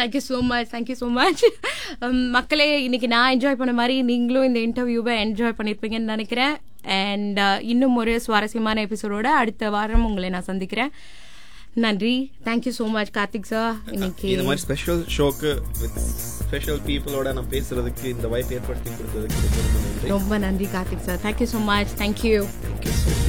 Thank you so much thank you so much மக்களே இன்னைக்கு நான் என்ஜாய் பண்ண மாதிரி நீங்களும் இந்த இன்டர்வியூவை என்ஜாய் பண்ணியிருப்பீங்கன்னு நினைக்கிறேன் அண்ட் இன்னும் ஒரு சுவாரஸ்யமான எபிசோடோட அடுத்த வாரம் உங்களை நான் சந்திக்கிறேன் நன்றி thank you so much Karthik sir இன்னைக்கு இந்த மாதிரி ஸ்பெஷல் ஷோக்கு வித் ஸ்பெஷல் பீப்புளோட நான் பேசுறதுக்கு இந்த வாய்ப்பு ஏற்படுத்தி கொடுத்ததுக்கு ரொம்ப ரொம்ப நன்றி ரொம்ப நன்றி Karthik sir thank you so much thank you Thank you so much.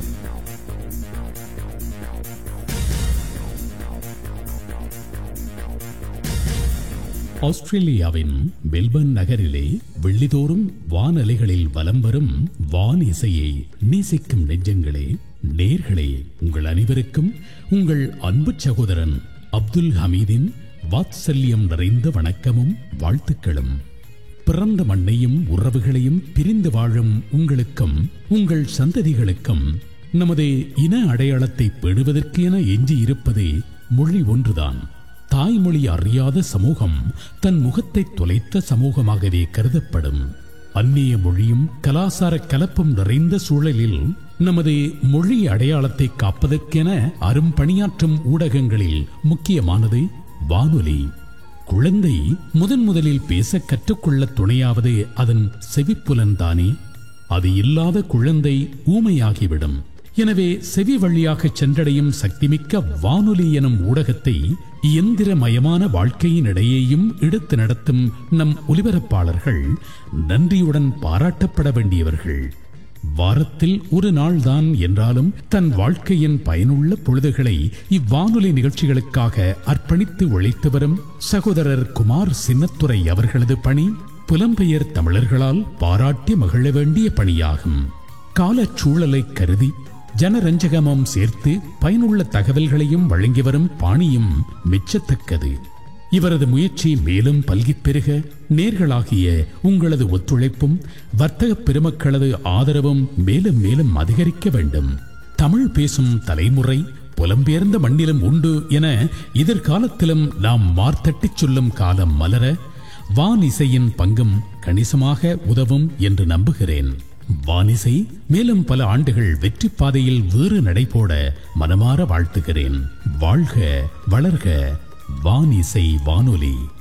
ஆஸ்திரேலியாவின் மெல்பர்ன் நகரிலே வெள்ளிதோறும் வானலைகளில் வலம் வரும் வான் இசையை நேசிக்கும் நெஞ்சங்களே நேர்களே உங்கள் அனைவருக்கும் உங்கள் அன்பு சகோதரன் அப்துல் ஹமீதின் வாத்சல்யம் நிறைந்த வணக்கமும் வாழ்த்துக்களும் பிறந்த மண்ணையும் உறவுகளையும் பிரிந்து வாழும் உங்களுக்கும் உங்கள் சந்ததிகளுக்கும் நமது இன அடையாளத்தை பெறுவதற்கு என எஞ்சி இருப்பதே மொழி ஒன்றுதான் தாய்மொழி அறியாத சமூகம் தன் முகத்தை தொலைத்த சமூகமாகவே கருதப்படும் அந்நிய மொழியும் கலாசார கலப்பும் நிறைந்த சூழலில் நமது மொழி அடையாளத்தை காப்பதற்கென அரும்பணியாற்றும் ஊடகங்களில் முக்கியமானது வானொலி குழந்தை முதன் முதலில் பேச கற்றுக்கொள்ள துணையாவது அதன் செவிப்புலன்தானே அது இல்லாத குழந்தை ஊமையாகிவிடும் எனவே செவி வழியாக சென்றடையும் சக்திமிக்க வானொலி எனும் ஊடகத்தை இயந்திரமயமான வாழ்க்கையின் இடையேயும் எடுத்து நடத்தும் நம் ஒலிபரப்பாளர்கள் நன்றியுடன் பாராட்டப்பட வேண்டியவர்கள் வாரத்தில் ஒரு நாள்தான் என்றாலும் தன் வாழ்க்கையின் பயனுள்ள பொழுதுகளை இவ்வானொலி நிகழ்ச்சிகளுக்காக அர்ப்பணித்து உழைத்து வரும் சகோதரர் குமார் சின்னத்துரை அவர்களது பணி புலம்பெயர் தமிழர்களால் பாராட்டி மகிழ வேண்டிய பணியாகும் காலச் சூழலை கருதி ஜனரஞ்சகமும் சேர்த்து பயனுள்ள தகவல்களையும் வழங்கி வரும் பாணியும் மெச்சத்தக்கது இவரது முயற்சி மேலும் பல்கிப் பெருக நேர்களாகிய உங்களது ஒத்துழைப்பும் வர்த்தக பெருமக்களது ஆதரவும் மேலும் மேலும் அதிகரிக்க வேண்டும் தமிழ் பேசும் தலைமுறை புலம்பெயர்ந்த மண்ணிலும் உண்டு என எதிர்காலத்திலும் நாம் மார்த்தட்டிச் சொல்லும் காலம் மலர வான் இசையின் பங்கும் கணிசமாக உதவும் என்று நம்புகிறேன் வானிசை மேலும் பல ஆண்டுகள் வெற்றி பாதையில் வேறு நடைபோட மனமாற வாழ்த்துகிறேன் வாழ்க வளர்க வானிசை வானொலி